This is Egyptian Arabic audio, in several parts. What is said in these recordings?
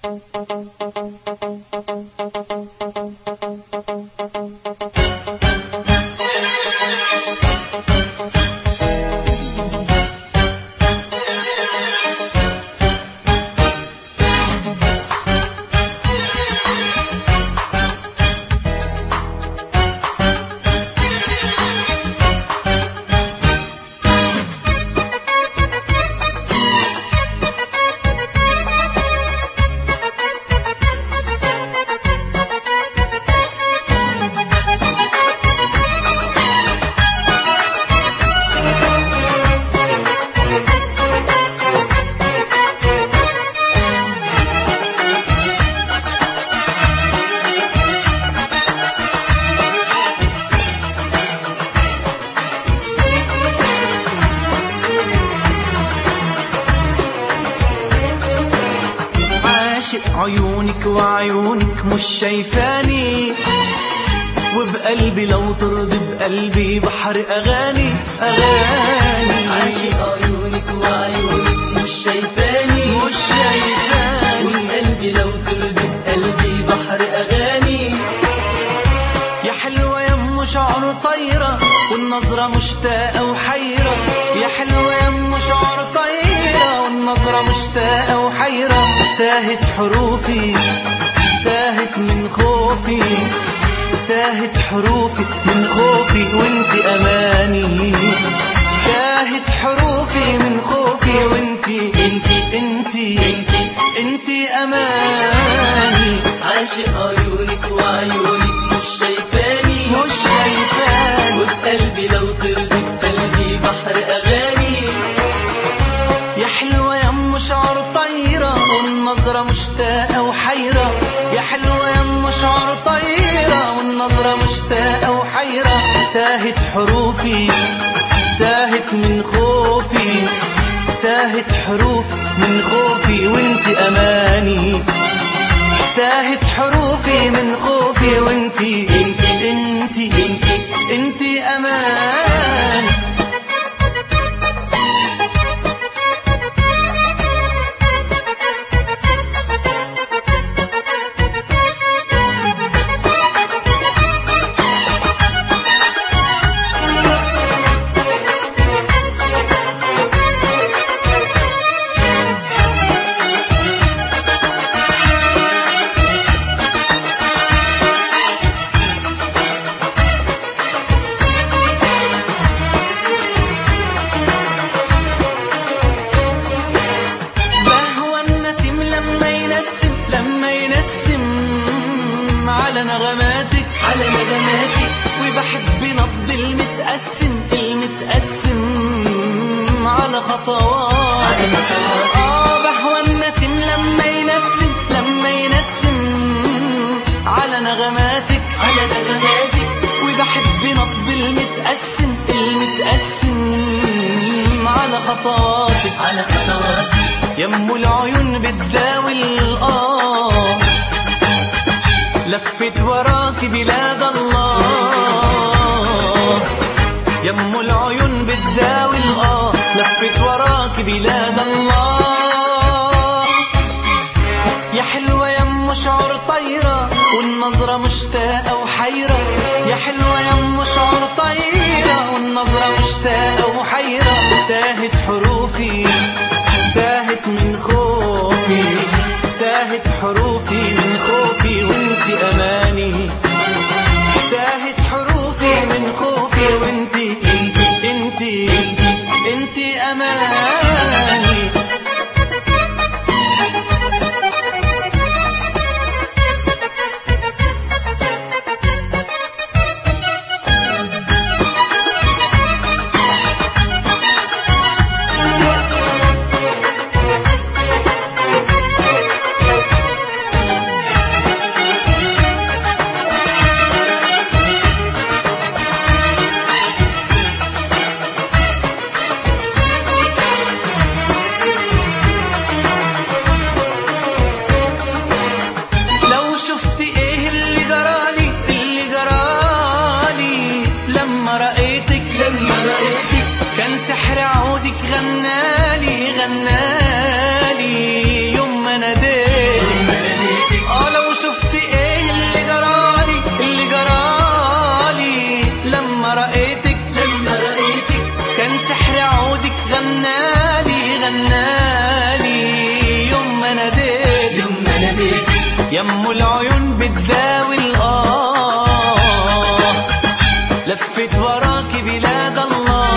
عاشق عيونك وعيونك مش شايفاني وبقلبي لو ترضي بقلبي بحر أغاني أغاني عاشق عيونك وعيونك مش شايفاني مش شايفاني والقلب لو ترضي بقلبي بحر أغاني يا حلوة يا ام شعر طايرة والنظرة مشتاقة وحيرة يا حلوة يا ام شعر طايرة والنظرة مشتاقة وحيرة تاهت حروفي تاهت من خوفي تاهت حروفي من خوفي وانت اماني تاهت حروفي من خوفي وانت انت انت انت, انت اماني عاشق عيونك وعيونك مش شايفاني مش شايفاني وبقلبي لو ترضي بقلبي بحر أغاني يا حلوة يا ام شعر طايرة والنظرة مشتاقة وحيرة يا حلوة يا ام شعر طايرة والنظرة مشتاقة وحيرة تاهت حروفي تاهت من خوفي تاهت حروف من خوفي وانت اماني تاهت حروفي من خوفي وانت انت انت انت انت اماني بهوى النسيم لما ينسم لما ينسم على نغماتك على نغماتك وبحب نبض المتقسم المتقسم على خطوات على خطوات. اه بهوى النسيم لما ينسم لما ينسم على نغماتك على نغماتك وبحب نبض المتقسم المتقسم على خطواتك على خطواتك يم العيون بتداوي الآه لفت وراك بلاد الله يم العيون بتداوي الآه لفت وراك بلاد الله يا حلوة يا ام شعر طايرة والنظرة مشتاقة وحيرة يا حلوة يا ام شعر طايرة والنظرة مشتاقة وحيرة تاهت حروفي تاهت من خوفي تاهت حروفي من خوفي وانت اماني تاهت حروفي من خوفي وانت انت انت انت, انت اماني يم العيون بتداوي الآه لفت وراك بلاد الله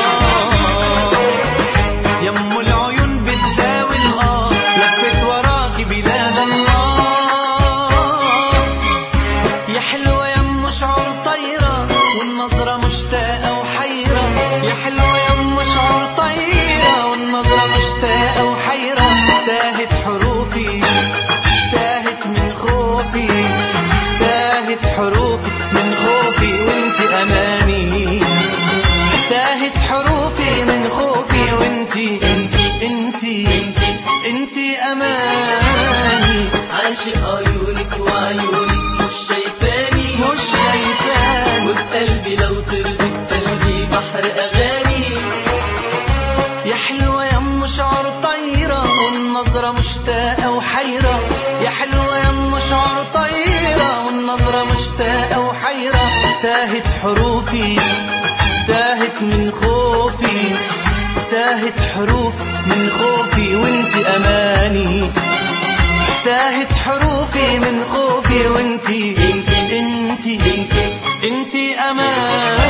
يم العيون بتداوي الآه لفت وراك بلاد الله يا حلوة يم شعور طيرة والنظرة مشتاقة وحيرة يا حلوة يم شعور طيرة والنظرة مشتاقة وحيرة تاهت حروفي تاهت من خوفي تاهت حروفي من خوفي وانت أماني تاهت حروفي من خوفي وانت انت انت انت انت أماني عاشق عيونك وعيونك مش شايفاني مش شايفاني وبقلبي لو ترضي قلبي بحر أغاني يا حلوة يا ام شعر طيرة والنظرة مشتاقة وحيرة يا حلوة يا ام شعر طيرة والنظرة مشتاقة وحيرة تاهت حروفي تاهت من خوفي تاهت حروف من خوفي وانت اماني تاهت حروفي من خوفي وانت انت انت انت, انت اماني